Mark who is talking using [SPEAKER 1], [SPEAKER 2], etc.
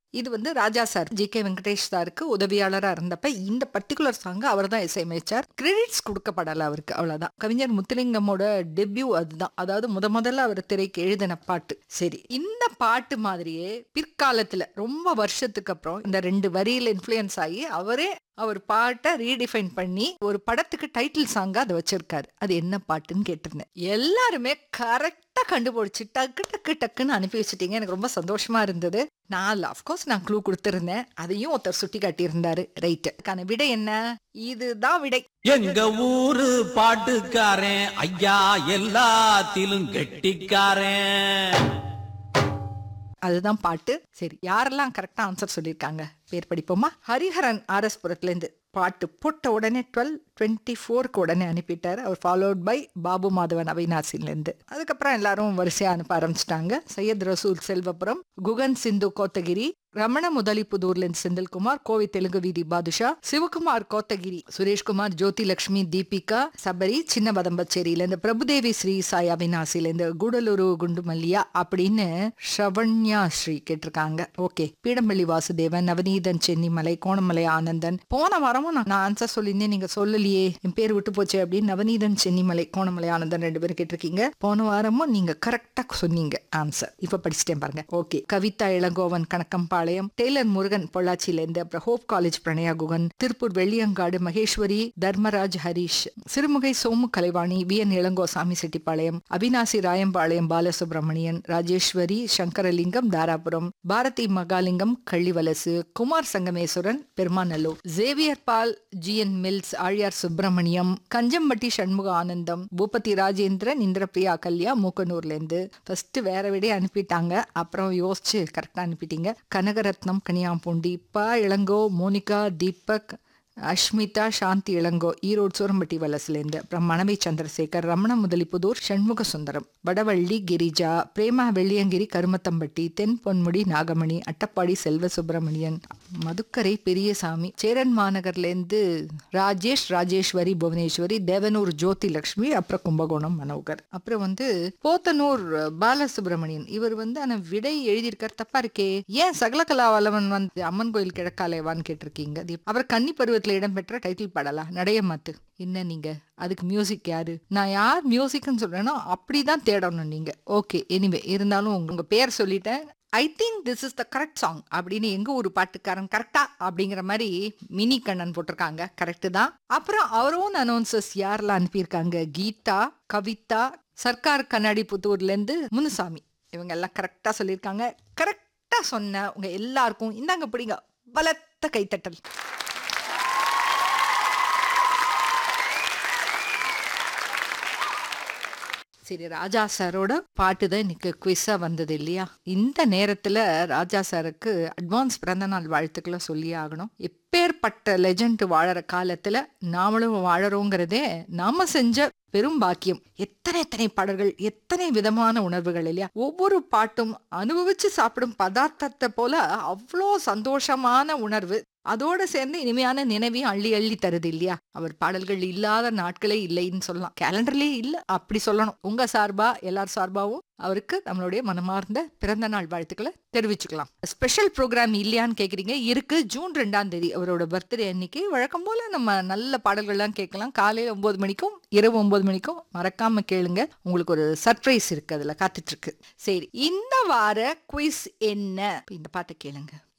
[SPEAKER 1] இது வந்து Raja sir G K Venkatesh சாருக்கு உதவியாளரா இருந்தப்ப இந்த பர்டிகுலர் சாங் அவர் தான் இசையமைச்சார் கிரெடிட்ஸ் கொடுக்கப்படல அவருக்கு அவ்வளவுதான் கவிஞர் முத்துலிங்கமோட டெபியூ அதுதான் அதாவது முத முதல்ல அவர் திரைக்கு எழுதின பாட்டு சரி இந்த பாட்டு மாதிரியே பிற்காலத்துல ரொம்ப வருஷத்துக்கு அப்புறம் இந்த ரெண்டு வரியில இன்ஃப்ளூயன்ஸ் ஆகி அவரே அவர் பாட்டை ரீடிஃபைன் பண்ணி ஒரு படத்துக்கு டைட்டில் சாங்கா அதை வச்சிருக்காரு அது என்ன பாட்டுன்னு கேட்டிருந்தேன் எல்லாருமே கரெக்டா கண்டுபிடிச்சு டக்கு டக்கு டக்குன்னு அனுப்பி வச்சுட்டீங்க எனக்கு ரொம்ப சந்தோஷமா இருந்தது நான் அஃப்கோர்ஸ் நான் க்ளூ கொடுத்திருந்தேன் அதையும் ஒருத்தர் சுட்டி காட்டியிருந்தாரு ரைட்டு அதுக்கான விடை என்ன இதுதான் விடை
[SPEAKER 2] எங்க ஊரு பாட்டுக்காரன் ஐயா எல்லாத்திலும் கெட்டிக்காரன்
[SPEAKER 1] அதுதான் பாட்டு சரி யாரெல்லாம் கரெக்டா ஆன்சர் சொல்லியிருக்காங்க பேர் படிப்போமா ஹரிஹரன் ஆர்எஸ் புரத்துல இருந்து பாட்டு போட்ட உடனே டுவெல் டுவெண்ட்டி ஃபோருக்கு உடனே அனுப்பிட்டாரு அவர் ஃபாலோட் பை பாபு மாதவன் அவினாசிலேருந்து அதுக்கப்புறம் எல்லாரும் வரிசையா அனுப்ப ஆரம்பிச்சிட்டாங்க சையத் ரசூல் செல்வபுரம் குகன் சிந்து கோத்தகிரி ரமண முதலிப்புதூர்லேருந்து செந்தில்குமார் கோவை தெலுங்கு வீதி பாதுஷா சிவகுமார் கோத்தகிரி சுரேஷ்குமார் ஜோதி லட்சுமி தீபிகா சபரி சின்ன பதம்பச்சேரியிலேருந்து பிரபுதேவி ஸ்ரீ சாய் அவினாசிலேருந்து கூடலூரு குண்டுமல்லியா அப்படின்னு ஷவண்யா ஸ்ரீ கேட்டிருக்காங்க ஓகே பீடம்பள்ளி வாசுதேவன் நவநீதன் சென்னிமலை கோணமலை ஆனந்தன் போன வாரமும் நான் ஆன்சர் சொல்லியிருந்தேன் நீங்க சொல்லலையே என் பேர் விட்டு போச்சு அப்படின்னு நவநீதன் சென்னிமலை கோணமலை ஆனந்தன் ரெண்டு பேரும் கேட்டிருக்கீங்க போன வாரமும் நீங்க கரெக்டா சொன்னீங்க ஆன்சர் இப்ப படிச்சுட்டேன் பாருங்க ஓகே கவிதா இளங்கோவன் கணக்கம்பாளையம் டெய்லர் முருகன் பொள்ளாச்சியிலேருந்து அப்புறம் hope college Pranaya Guhan Tiruppur Velliyangadu Maheswari Dharmaraj Harish Sirumugai Somu Kalaivani V N Elango Sami Chettipalayam Avinashi Rayampalayam Balasubramanian Rajeswari Sankaralingam Dharapuram Bharathi Mahalingam Kallivalasu Kumar Sangameswaran Perumanallur Xavier Paul G N mills Aliyar Subramaniam Kanjampatti Shanmuga Anandam Boopathy Rajendran Indirapriya கல்யா மூக்கனூர்ல இருந்து ஃபர்ஸ்ட் வேற விடையே அனுப்பிட்டாங்க அப்புறம் யோசிச்சு கரெக்டா அனுப்பிட்டீங்க கனகரத்னம் கனியாம்பூண்டி ப இளங்கோ மோனிகா தீபக் அஷ்மிதா சாந்தி இளங்கோ ஈரோடு சூரம்பட்டி வலசுலேருந்து அப்புறம் மணவை சந்திரசேகர் ரமண முதலிப்புதூர் சண்முக சுந்தரம் வடவள்ளி கிரிஜா பிரேமா வெள்ளியங்கிரி கருமத்தம்பட்டி தென் பொன்முடி நாகமணி அட்டப்பாடி செல்வ சுப்பிரமணியன் மதுக்கரை பெரியசாமி சேரன் மாநகர்லேருந்து ராஜேஷ் ராஜேஸ்வரி புவனேஸ்வரி தேவனூர் ஜோதி லட்சுமி அப்புறம் கும்பகோணம் மனோகர் அப்புறம் வந்து போத்தனூர் பாலசுப்ரமணியன் இவர் வந்து ஆனா விடை எழுதியிருக்கார் தப்பா இருக்கே ஏன் சகலகலா வல்லவன் வந்து அம்மன் கோயில் கிழக்காலேவான்னு கேட்டிருக்கீங்க அது அவர் கன்னி பருவத்துல இடம்பெற்ற டைட்டில் பாடலா நடைய மாத்து என்ன நீங்க அதுக்கு மியூசிக் யாரு நான் யார் மியூசிக்னு சொல்றேனோ அப்படிதான் தேடணும் நீங்க ஓகே எனிவே இருந்தாலும் உங்க- உங்க பேர் சொல்லிட்டேன் I think this is the correct song அப்படின்னு எங்க ஒரு பாட்டுக்காரன் கரெக்டா அப்படிங்கிற மாதிரி மினி கண்ணன் போட்டிருக்காங்க கரெக்ட் தான் அப்புறம் அவரோன் அனௌன்சஸ் யாரெல்லாம் அனுப்பியிருக்காங்க கீதா கவிதா சர்க்கார் கண்ணாடி புத்தூர்ல இருந்து முனுசாமி இவங்க எல்லாம் கரெக்டா சொல்லியிருக்காங்க கரெக்டா சொன்ன உங்க எல்லாருக்கும் இந்தாங்க பிடிங்க பலத்த கைத்தட்டல் சரி ராஜா சாரோட பாட்டு தான் இன்னைக்கு குவிஸா வந்தது இல்லையா இந்த நேரத்துல ராஜா சாருக்கு அட்வான்ஸ் பிறந்த நாள் வாழ்த்துக்களை சொல்லி ஆகணும் எப்பேற்பட்ட லெஜண்ட் வாழற காலத்துல நாமளும் வாழறோங்கிறதே நாம செஞ்ச பெரும் பாக்கியம் எத்தனை எத்தனை பாடல்கள் எத்தனை விதமான உணர்வுகள் இல்லையா ஒவ்வொரு பாட்டும் அனுபவிச்சு சாப்பிடும் பதார்த்தத்தை போல அவ்வளோ சந்தோஷமான உணர்வு அதோட சேர்ந்து இனிமையான நினைவையும் அள்ளி அள்ளி தருது இல்லையா அவர் பாடல்கள் இல்லாத நாட்களே இல்லைன்னு சொல்லலாம் கேலண்டர்லயே இல்ல அப்படி சொல்லணும் உங்க சார்பா எல்லார் சார்பாவும் அவருக்கு நம்மளுடைய மனமார்ந்த பிறந்த நாள் வாழ்த்துக்களை தெரிவிச்சுக்கலாம் ஸ்பெஷல் ப்ரோக்ராம் இல்லையான்னு கேக்குறீங்க இருக்கு ஜூன் ரெண்டாம் தேதி அவரோட பர்த்டே அன்னைக்கு வழக்கம் போல நம்ம நல்ல பாடல்கள்லாம் கேட்கலாம் காலையில ஒன்பது மணிக்கும் இரவு ஒன்பது மணிக்கும் மறக்காம கேளுங்க உங்களுக்கு ஒரு சர்ப்ரைஸ் இருக்கு அதுல காத்துட்டு இருக்கு சரி இந்த வார குவிஸ் என்ன இந்த பாட்டை கேளுங்க